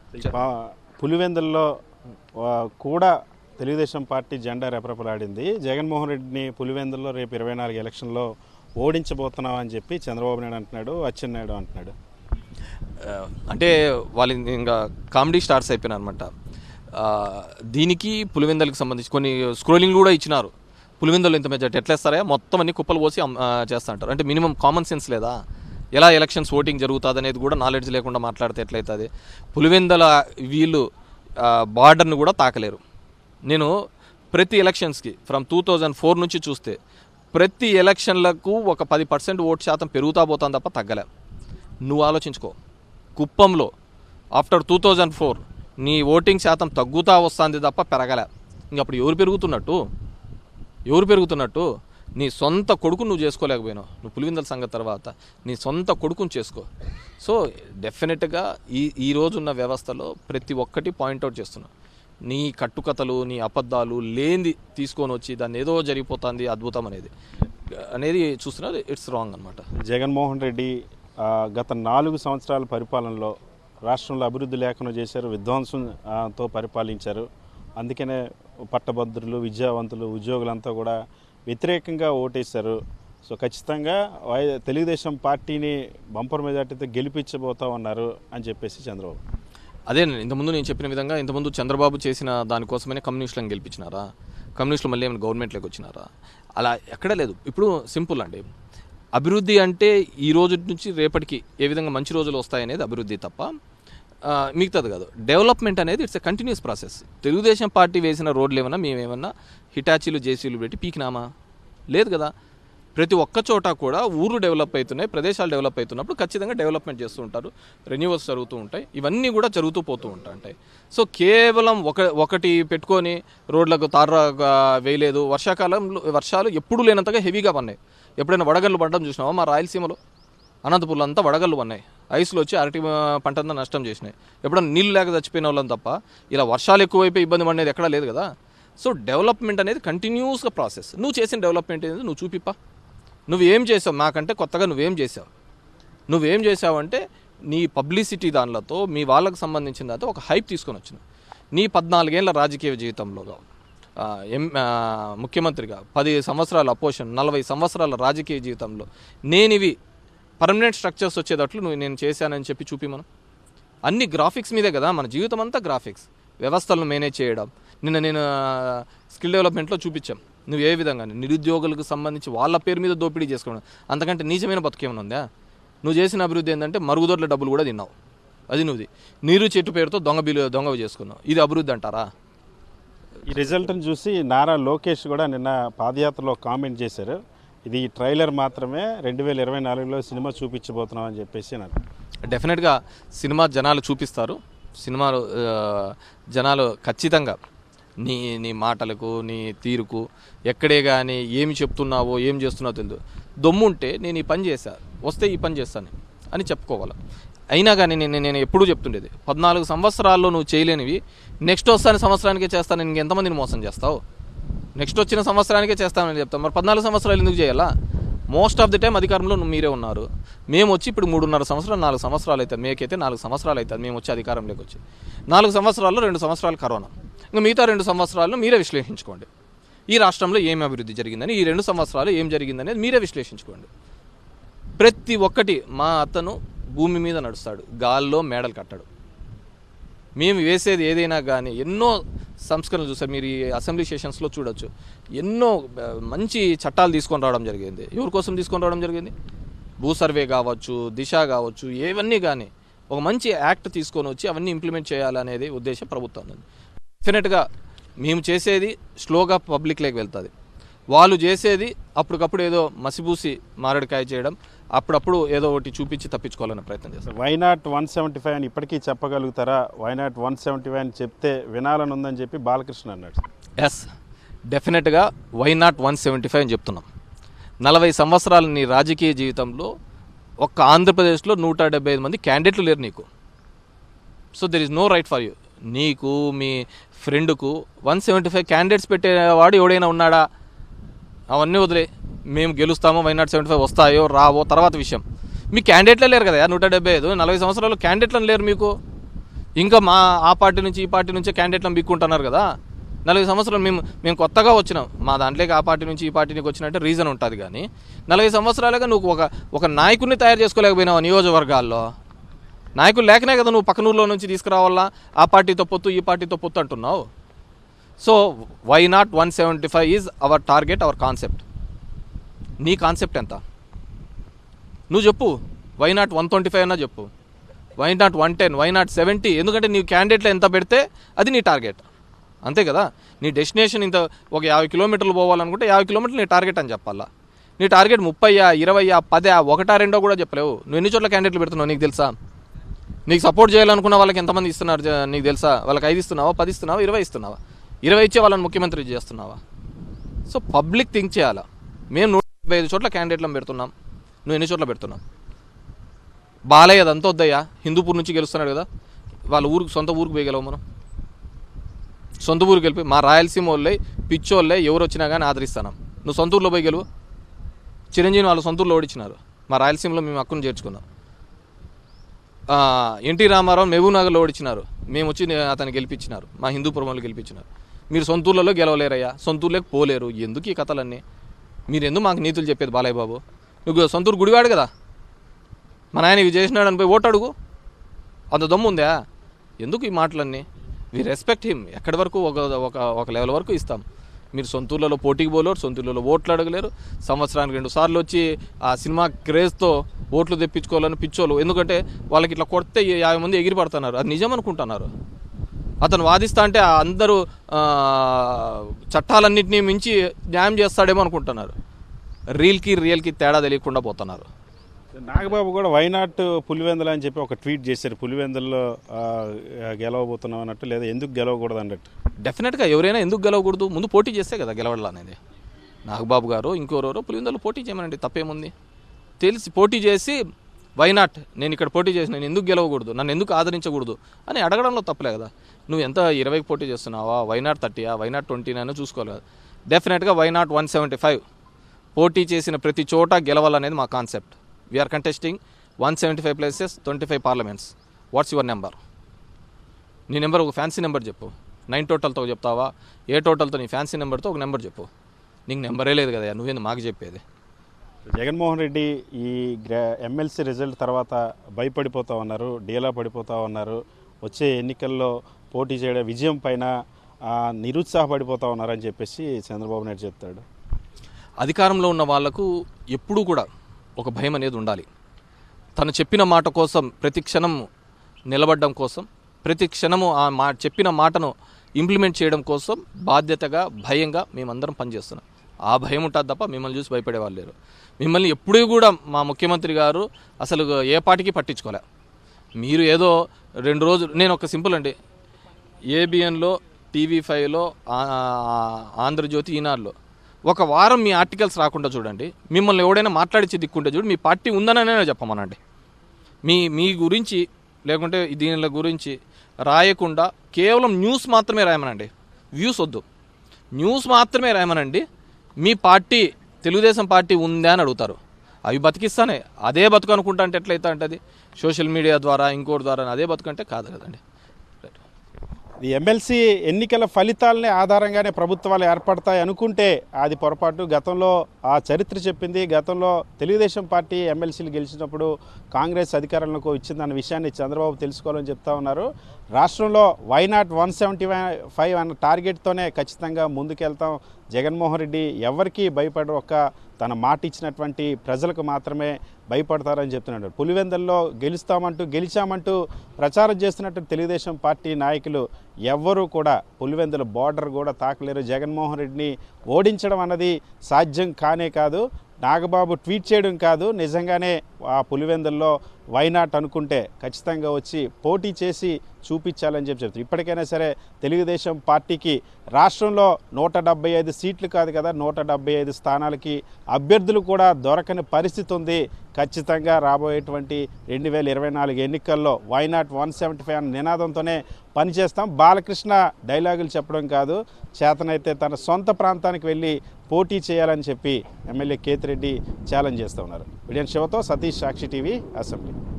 పా- పులివెందుల్లో ఆ, కూడా తెలుగుదేశం పార్టీ జెండా రెపరెపలాడింది జగన్మోహన్ రెడ్డిని పులివెందుల్లో రేపు ఇరవై నాలుగు ఎలక్షన్లో ఓడించబోతున్నాం అని చెప్పి చంద్రబాబు నాయుడు అంటున్నాడు అచ్చెన్నాయుడు అంటున్నాడు ఆ, అంటే వాళ్ళు ఇంకా కామెడీ స్టార్స్ అయిపోయినారు అనమాట దీనికి పులివెందలకు సంబంధించి కొన్ని స్క్రోలింగ్ కూడా ఇచ్చినారు పులివెందులు ఇంత మెజార్టీ ఎట్లా ఇస్తారా మొత్తం అన్ని కుప్పలు పోసి అమ్- ఆ, చేస్తా అంటారు అంటే మినిమం కామన్ సెన్స్ లేదా ఎలా ఎలక్షన్స్ ఓటింగ్ జరుగుతుంది అనేది కూడా నాలెడ్జ్ లేకుండా మాట్లాడితే ఎట్లయితుంది పులివెందల వీళ్ళు బార్డర్ను కూడా తాకలేరు నేను ప్రతి ఎలక్షన్స్కి ఫ్రమ్ టూ థౌజండ్ ఫోర్ నుంచి చూస్తే ప్రతి ఎలక్షన్లకు ఒక పది పర్సెంట్ ఓటు శాతం పెరుగుతా పోతాం తప్ప తగ్గలే నువ్వు ఆలోచించుకో కుప్పంలో ఆఫ్టర్ టూ థౌజండ్ ఫోర్ నీ ఓటింగ్ శాతం తగ్గుతా వస్తుంది తప్ప పెరగలే ఇంక అప్పుడు ఎవరు పెరుగుతున్నట్టు ఎవరు పెరుగుతున్నట్టు నీ సొంత కొడుకు నువ్వు చేసుకోలేకపోయినావు నువ్వు పులివిందల సంగతి తర్వాత నీ సొంత కొడుకుని చేసుకో సో డెఫినెట్గా ఈ ఈ రోజున్న వ్యవస్థలో ప్రతి ఒక్కటి పాయింట్అవుట్ చేస్తున్నావు నీ కట్టుకథలు నీ అబద్ధాలు లేనిది తీసుకొని వచ్చి దాన్ని ఏదో జరిగిపోతుంది అద్భుతం అనేది అనేది చూస్తున్నారు ఇట్స్ రాంగ్ అనమాట జగన్మోహన్ రెడ్డి ఆ, గత నాలుగు సంవత్సరాల పరిపాలనలో రాష్ట్రంలో అభివృద్ధి లేకుండా చేశారు విధ్వంసం ఆ, తో పరిపాలించారు అందుకనే పట్టభద్రులు విద్యావంతులు ఉద్యోగులంతా కూడా వ్యతిరేకంగా ఓటేశారు సో ఖచ్చితంగా వై తెలుగుదేశం పార్టీని బంపర్ మెజార్టీతో గెలిపించబోతా ఉన్నారు అని చెప్పేసి చంద్రబాబు అదే నేను ఇంతకుముందు నేను చెప్పిన విధంగా ఇంతకుముందు చంద్రబాబు చేసిన దానికోసమనే కమ్యూనిస్టులను గెలిపించినారా కమ్యూనిస్టులు మళ్ళీ ఏమైనా గవర్నమెంట్లోకి వచ్చినారా అలా ఎక్కడ లేదు ఇప్పుడు సింపుల్ అండి అభివృద్ధి అంటే ఈ రోజు నుంచి రేపటికి ఏ విధంగా మంచి రోజులు వస్తాయనేది అభివృద్ధి తప్ప ఆ, మిగతాది కాదు డెవలప్మెంట్ అనేది it's a continuous process Telugu Desam party వేసిన రోడ్లు ఏమన్నా మేమేమన్నా హిటాచీలు జేసీలు పెట్టి పీకినామా లేదు కదా ప్రతి ఒక్క చోట కూడా ఊర్లు డెవలప్ అవుతున్నాయి ప్రదేశాలు డెవలప్ అవుతున్నప్పుడు ఖచ్చితంగా డెవలప్మెంట్ చేస్తూ ఉంటారు రెన్యూవల్స్ జరుగుతూ ఉంటాయి ఇవన్నీ కూడా జరుగుతూ పోతూ ఉంటాయి సో కేవలం ఒక ఒకటి పెట్టుకొని రోడ్లకు తార వేయలేదు వర్షాకాలంలో వర్షాలు ఎప్పుడు లేనంతగా హెవీగా పన్నాయి ఎప్పుడైనా వడగళ్ళు పడడం చూసినావా మా రాయలసీమలో అనంతపురంలో అంతా వడగళ్ళు పన్నాయి ఐస్లో వచ్చి అరటి ఆ, పంట అంతా నష్టం చేసినాయి ఎప్పుడైనా నీళ్ళు లేక చచ్చిపోయిన వాళ్ళని తప్ప ఇలా వర్షాలు ఎక్కువైపోయి ఇబ్బంది పడేది ఎక్కడా లేదు కదా సో డెవలప్మెంట్ అనేది కంటిన్యూస్గా ప్రాసెస్ నువ్వు చేసిన డెవలప్మెంట్ అనేది నువ్వు చూపిప్పా నువ్వేం చేసావు మాకంటే కొత్తగా నువ్వేం చేసావు నువ్వేం చేసావంటే నీ పబ్లిసిటీ దానిలతో మీ వాళ్ళకి సంబంధించిన దాంతో ఒక హైప్ తీసుకొని వచ్చిన నీ పద్నాలుగేళ్ల రాజకీయ జీవితంలో ఆ, ఎం ఆ, ముఖ్యమంత్రిగా పది సంవత్సరాల అపోజిషన్ నలభై సంవత్సరాల రాజకీయ జీవితంలో నేను ఇవి పర్మనెంట్ స్ట్రక్చర్స్ వచ్చేటట్లు నువ్వు నేను చేశానని చెప్పి చూపి మనం అన్ని గ్రాఫిక్స్ మీదే కదా మన జీవితం అంతా గ్రాఫిక్స్ వ్యవస్థలను మేనేజ్ చేయడం నిన్న నేను స్కిల్ డెవలప్మెంట్లో చూపించాం నువ్వు ఏ విధంగా నిరుద్యోగులకు సంబంధించి వాళ్ళ పేరు మీద దోపిడీ చేసుకోవడం అంతకంటే నీచమైన బతుకేమైనా ఉందా నువ్వు చేసిన అభివృద్ధి ఏంటంటే మరుగుదొడ్ల డబ్బులు కూడా తిన్నావు అది నువ్వుది నీరు చెట్టు పేరుతో దొంగ బిల్లు దొంగ చేసుకున్నావు ఇది అభివృద్ధి అంటారా ఈ రిజల్ట్ని చూసి నారా లోకేష్ కూడా నిన్న పాదయాత్రలో కామెంట్ చేశారు ఇది ట్రైలర్ మాత్రమే రెండు వేల ఇరవై నాలుగులో సినిమా చూపించబోతున్నాం అని చెప్పేసి అన్నారు డెఫినెట్గా సినిమా జనాలు చూపిస్తారు సినిమాలు ఆ, జనాలు ఖచ్చితంగా నీ నీ మాటలకు నీ తీరుకు ఎక్కడే కానీ ఏమి చెప్తున్నావో ఏం చేస్తున్నావో తెలియదు దమ్ము ఉంటే నేను ఈ పని చేశా వస్తే ఈ పని చేస్తాను అని చెప్పుకోవాలి అయినా కానీ నేను నేను ఎప్పుడూ చెప్తుండేది పద్నాలుగు సంవత్సరాల్లో నువ్వు చేయలేనివి నెక్స్ట్ వస్తాను సంవత్సరానికే చేస్తాను ఇంకెంతమందిని మోసం చేస్తావు నెక్స్ట్ వచ్చిన సంవత్సరానికే చేస్తామని చెప్తాం మరి పద్నాలుగు సంవత్సరాలు ఎందుకు చేయాలా మోస్ట్ ఆఫ్ ది టైం అధికారంలో నువ్వు మీరే ఉన్నారు మేము వచ్చి ఇప్పుడు మూడున్నర సంవత్సరాలు నాలుగు సంవత్సరాలు అవుతుంది మేకైతే నాలుగు సంవత్సరాలు అవుతుంది మేము వచ్చి అధికారంలోకి వచ్చి నాలుగు సంవత్సరాల్లో రెండు సంవత్సరాలు కరోనా ఇంకా మిగతా రెండు సంవత్సరాల్లో మీరే విశ్లేషించుకోండి ఈ రాష్ట్రంలో ఏం అభివృద్ధి జరిగిందని ఈ రెండు సంవత్సరాలు ఏం జరిగిందనేది మీరే విశ్లేషించుకోండి ప్రతి ఒక్కటి మా అతను భూమి మీద నడుస్తాడు గాల్లో మేడలు కట్టాడు మేము వేసేది ఏదైనా కానీ ఎన్నో సంస్కరణలు చూసారు మీరు ఈ అసెంబ్లీ సెషన్స్లో చూడొచ్చు ఎన్నో ఆ, మంచి చట్టాలు తీసుకొని రావడం జరిగింది ఎవరి కోసం తీసుకొని రావడం జరిగింది భూ సర్వే కావచ్చు దిశ కావచ్చు ఏవన్నీ కానీ ఒక మంచి యాక్ట్ తీసుకొని వచ్చి అవన్నీ ఇంప్లిమెంట్ చేయాలనేది ఉద్దేశం ప్రభుత్వం డెఫినెట్గా మేము చేసేది స్లోగా పబ్లిక్లోకి వెళ్తుంది వాళ్ళు చేసేది అప్పటికప్పుడు ఏదో మసిబూసి మారడికాయ చేయడం అప్పుడప్పుడు ఏదో ఒకటి చూపించి తప్పించుకోవాలనే ప్రయత్నం చేస్తారు why not one seventy five అని ఇప్పటికీ చెప్పగలుగుతారా why not one seventy five అని చెప్తే వినాలని ఉందని చెప్పి బాలకృష్ణ అన్నాడు ఎస్ డెఫినెట్గా why not one seventy five అని చెప్తున్నాం నలభై సంవత్సరాల నీ రాజకీయ జీవితంలో ఒక్క ఆంధ్రప్రదేశ్లో నూట డెబ్బై ఐదు మంది క్యాండిడేట్లు లేరు నీకు so there is no right for you నీకు మీ ఫ్రెండ్కు వన్ సెవెంటీ ఫైవ్ క్యాండిడేట్స్ పెట్టేవాడు ఎవడైనా ఉన్నాడా అవన్నీ వదిలే మేము గెలుస్తామో వై నాట్ సెవెంటీ ఫైవ్ వస్తాయో రావో తర్వాత విషయం మీ క్యాండిడేట్లే లేరు కదా నూట డెబ్బై ఐదు నలభై సంవత్సరాలు క్యాండిడేట్లను లేరు మీకు ఇంకా మా ఆ పార్టీ నుంచి ఈ పార్టీ నుంచే క్యాండిడేట్లను బిక్కుంటున్నారు కదా నలభై సంవత్సరాలు మేము మేము కొత్తగా వచ్చినాం మా దాంట్లోకి ఆ పార్టీ నుంచి ఈ పార్టీకి వచ్చినట్టే రీజన్ ఉంటుంది కానీ నలభై సంవత్సరాలుగా నువ్వు ఒక ఒక నాయకుడిని తయారు చేసుకోలేకపోయినావు నియోజకవర్గాల్లో నాయకులు లేకనే కదా నువ్వు పక్కనూరులో నుంచి తీసుకురావాలా ఆ పార్టీతో పొత్తు ఈ పార్టీతో పొత్తు అంటున్నావు so why not one seventy five is our target our concept నీ కాన్సెప్ట్ ఎంత నువ్వు చెప్పు why not one twenty five అన్నా చెప్పు why not one ten why not seventy ఎందుకంటే నీ క్యాండిడేట్లు ఎంత పెడితే అది నీ టార్గెట్ అంతే కదా నీ డెస్టినేషన్ ఇంత ఒక యాభై కిలోమీటర్లు పోవాలనుకుంటే యాభై కిలోమీటర్లు నీ టార్గెట్ అని చెప్పాలా నీ టార్గెట్ ముప్పయ్యా ఇరవయ్యా పదా ఒకటా రెండో కూడా చెప్పలేవు నువ్వు ఎన్ని చోట్ల క్యాండిడేట్లు పెడుతున్నావు నీకు తెలుసా నీకు సపోర్ట్ చేయాలనుకున్న వాళ్ళకి ఎంతమంది ఇస్తున్నారు జ- నీకు తెలుసా వాళ్ళకి ఐదు ఇస్తున్నావా పది ఇస్తున్నావా ఇరవై ఇస్తున్నావా ఇరవై ఇచ్చే వాళ్ళని ముఖ్యమంత్రి చేస్తున్నావా సో పబ్లిక్ థింక్ చేయాలా మేము నూట డెబ్బై ఐదు చోట్ల క్యాండిడేట్లను పెడుతున్నాం నువ్వు ఎన్ని చోట్ల పెడుతున్నావు బాలయ్య అదంతా వద్దయ్యా హిందూపూర్ నుంచి గెలుస్తున్నాడు కదా వాళ్ళ ఊరికి సొంత ఊరికి పోయగలవు మనం సొంత ఊరికి వెళ్ళిపోయి మా రాయలసీమ వాళ్ళే పిచ్చోళ్ళే ఎవరు వచ్చినా కానీ ఆదరిస్తాను నువ్వు సొంత ఊర్లో పోయి గెలువు చిరంజీవిని వాళ్ళ సొంత ఊర్లో ఓడించినారు మా రాయలసీమలో మేము హక్కును చేర్చుకున్నాం ఆ, ఎన్టీ రామారావు మహబూబ్ నగర్లో ఓడించినారు మేము వచ్చి నే- అతన్ని గెలిపించినారు మా హిందూపురం వాళ్ళు గెలిపించినారు మీరు సొంత ఊర్లలో గెలవలేరయ్యా సొంత ఊర్లోకి పోలేరు ఎందుకు ఈ కథలన్నీ మీరు ఎందుకు మాకు నీతులు చెప్పేది బాలయ్య బాబు నువ్వు సొంత ఊరు గుడివాడు కదా మా నాయన ఇవి చేసినాడు అని పోయి ఓటు అడుగు అంత దమ్ము ఉందా ఎందుకు ఈ మాటలన్నీ వి రెస్పెక్ట్ హిమ్ ఎక్కడి వరకు ఒక ఒక ఒక లెవెల్ వరకు ఇస్తాం మీరు సొంత ఊర్లలో పోటీకి పోలేరు సొంత ఊర్లలో ఓట్లు అడగలేరు సంవత్సరానికి రెండు సార్లు వచ్చి ఆ సినిమా క్రేజ్తో ఓట్లు తెప్పించుకోవాలని పిచ్చోళ్ళు ఎందుకంటే వాళ్ళకి ఇట్లా కొడితే యాభై మంది ఎగిరి పడుతున్నారు అది నిజం అనుకుంటున్నారు అతను వాదిస్తా అంటే ఆ అందరూ ఆ, చట్టాలన్నింటినీ మించి న్యాయం చేస్తాడేమో అనుకుంటున్నారు రీల్కి రియల్కి తేడా తెలియకుండా పోతున్నారు నాగబాబు కూడా వైనాట్ పులివెందులు అని చెప్పి ఒక ట్వీట్ చేశారు పులివెందుల్లో ఆ, గెలవబోతున్నాం అన్నట్టు లేదా ఎందుకు గెలవకూడదు అన్నట్టు డెఫినెట్గా ఎవరైనా ఎందుకు గెలవకూడదు ముందు పోటీ చేస్తే కదా గెలవడం అనేది నాగబాబు గారు ఇంకోరెవరో పులివెందులు పోటీ చేయమనండి తప్పేముంది తెలిసి పోటీ చేసి వైనాట్ నేను ఇక్కడ పోటీ చేసి నేను ఎందుకు గెలవకూడదు నన్ను ఎందుకు ఆదరించకూడదు అని అడగడంలో తప్పలే కదా నువ్వు ఎంత ఇరవైకి పోటీ చేస్తున్నావా వైనాట్ థర్టీయా వైనాట్ ట్వంటీనా చూసుకోవాలి కదా డెఫినెట్గా వైనాట్ వన్ సెవెంటీ ఫైవ్ పోటీ చేసిన ప్రతి చోట గెలవాలనేది మా concept we're contesting one seventy five places twenty five పార్లమెంట్స్ వాట్స్ యువర్ నెంబర్ నీ నెంబర్ ఒక ఫ్యాన్సీ నెంబర్ చెప్పు నైన్ టోటల్తో చెప్తావా ఏ టోటల్తో నీ ఫ్యాన్సీ నెంబర్తో ఒక నెంబర్ చెప్పు నీకు నెంబరే లేదు కదా నువ్వేంది మాకు చెప్పేది జగన్మోహన్ రెడ్డి ఈ ఎమ్మెల్సీ రిజల్ట్ తర్వాత భయపడిపోతా ఉన్నారు డీలా పడిపోతా ఉన్నారు వచ్చే ఎన్నికల్లో పోటీ చేయడం విజయం పైన ఆ, నిరుత్సాహపడిపోతా ఉన్నారని చెప్పేసి చంద్రబాబు నాయుడు చెప్తాడు అధికారంలో ఉన్న వాళ్లకు ఎప్పుడూ కూడా ఒక భయం అనేది ఉండాలి తను చెప్పిన మాట కోసం ప్రతి క్షణం నిలబడడం కోసం ప్రతి క్షణము ఆ మా చెప్పిన మాటను ఇంప్లిమెంట్ చేయడం కోసం బాధ్యతగా భయంగా మేమందరం పనిచేస్తున్నాం ఆ భయం ఉంటుంది తప్ప మిమ్మల్ని చూసి భయపడే వాళ్ళు లేరు మిమ్మల్ని ఎప్పుడూ కూడా మా ముఖ్యమంత్రి గారు అసలు ఏ పాటికి పట్టించుకోలే మీరు ఏదో రెండు రోజులు నేను ఒక సింపుల్ అండి ఏబిఎన్లో టీవీ ఫైవ్లో ఆంధ్రజ్యోతి ఈనాడులో ఒక వారం మీ ఆర్టికల్స్ రాకుండా చూడండి మిమ్మల్ని ఎవడైనా మాట్లాడించి దిక్కుంటే చూడు మీ పార్టీ ఉందననే చెప్పమనండి మీ మీ గురించి లేకుంటే దీనిల గురించి రాయకుండా కేవలం న్యూస్ మాత్రమే రాయమనండి వ్యూస్ వద్దు న్యూస్ మాత్రమే రాయమనండి మీ పార్టీ తెలుగుదేశం పార్టీ ఉందా అని అడుగుతారు అవి బతికిస్తానే అదే బతుకు అనుకుంటా అంటే ఎట్లయితే అంటే అది సోషల్ మీడియా ద్వారా ఇంకోటి ద్వారా అదే బతుకంటే కాదు కదండి రైట్ ఈ ఎమ్మెల్సీ ఎన్నికల ఫలితాలనే ఆధారంగానే ప్రభుత్వాలు ఏర్పడతాయి అనుకుంటే అది పొరపాటు గతంలో ఆ చరిత్ర చెప్పింది గతంలో తెలుగుదేశం పార్టీ ఎమ్మెల్సీలు గెలిచినప్పుడు కాంగ్రెస్ అధికారంలోకి ఇచ్చిందన్న విషయాన్ని చంద్రబాబు తెలుసుకోవాలని చెప్తా ఉన్నారు రాష్ట్రంలో వైనాట్ వన్ సెవెంటీ ఫైవ్ అన్న టార్గెట్తోనే ఖచ్చితంగా ముందుకెళ్తాం జగన్మోహన్ రెడ్డి ఎవరికీ భయపడరు ఒక్క తన మాట ఇచ్చినటువంటి ప్రజలకు మాత్రమే భయపడతారని చెప్తున్నాడు పులివెందల్లో గెలుస్తామంటూ గెలిచామంటూ ప్రచారం చేస్తున్నట్టు తెలుగుదేశం పార్టీ నాయకులు ఎవ్వరూ కూడా పులివెందుల బార్డర్ కూడా తాకలేరు జగన్మోహన్ రెడ్డిని ఓడించడం అన్నది సాధ్యం కానే కాదు నాగబాబు ట్వీట్ చేయడం కాదు నిజంగానే ఆ పులివెందుల్లో వైనాట్ అనుకుంటే ఖచ్చితంగా వచ్చి పోటీ చేసి చూపించాలని చెప్పి చెప్తారు ఇప్పటికైనా సరే తెలుగుదేశం పార్టీకి రాష్ట్రంలో నూట డెబ్బై ఐదు సీట్లు కాదు కదా నూట డెబ్బై ఐదు స్థానాలకి అభ్యర్థులు కూడా దొరకని పరిస్థితి ఉంది ఖచ్చితంగా రాబోయేటువంటి రెండు వేల ఇరవై నాలుగు ఎన్నికల్లో వైనాట్ వన్ సెవెంటీ ఫైవ్ అనే నినాదంతోనే పనిచేస్తాం బాలకృష్ణ డైలాగులు చెప్పడం కాదు చేతనైతే తన సొంత ప్రాంతానికి వెళ్ళి పోటీ చేయాలని చెప్పి ఎమ్మెల్యే కేతిరెడ్డి ఛాలెంజ్ చేస్తూ ఉన్నారు విడియన్ శివతో సతీష్ సాక్షి టీవీ అసెంబ్లీ